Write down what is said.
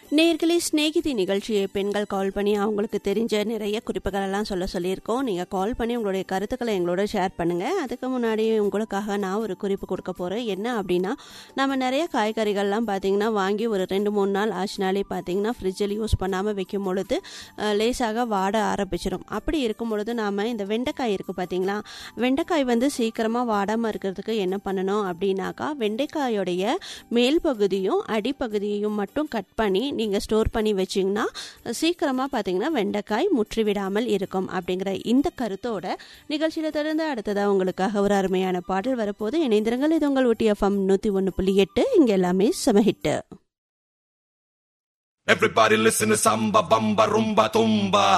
நேர்களே ஸ்நேகிதி நிகழ்ச்சியை பெண்கள் கால் பண்ணி அவங்களுக்கு தெரிஞ்ச நிறைய குறிப்புகள் எல்லாம் சொல்ல சொல்லியிருக்கோம் நீங்கள் கால் பண்ணி உங்களுடைய கருத்துக்களை எங்களோட ஷேர் பண்ணுங்கள் அதுக்கு முன்னாடி உங்களுக்காக நான் ஒரு குறிப்பு கொடுக்க போகிறேன் என்ன அப்படின்னா நம்ம நிறைய காய்கறிகள்லாம் பார்த்தீங்கன்னா வாங்கி ஒரு ரெண்டு மூணு நாள் ஆச்சுனாலே பார்த்தீங்கன்னா ஃப்ரிட்ஜில் யூஸ் பண்ணாமல் வைக்கும் பொழுது அஹ், லேசாக வாட ஆரம்பிச்சிடும் அப்படி இருக்கும் பொழுது நாம் இந்த வெண்டைக்காய் இருக்குது பார்த்தீங்களா வெண்டைக்காய் வந்து சீக்கிரமாக வாடாமல் இருக்கிறதுக்கு என்ன பண்ணணும் அப்படின்னாக்கா வெண்டைக்காயோடைய மேல் பகுதியும் அடிப்பகுதியையும் மட்டும் கட் பண்ணி நீங்கள் ஸ்டோர் பண்ணி வச்சிங்கன்னா சீக்கிரமாக பார்த்தீங்கன்னா வெண்டைக்காய் முற்றிவிடாமல் இருக்கும் அப்படிங்கிற இந்த கருத்தோட நிகழ்ச்சியில் தொடர்ந்து அடுத்ததாக உங்களுக்காக ஒரு அருமையான பாடல் வரப்போது இணைந்திருங்கள் இது உங்கள் ஊட்டி எஃப்எம் நூற்றி ஒன்று புள்ளி எட்டு இங்கே எல்லாமே சமஹிட்டு Everybody listen to samba, bamba, rumba, tumba.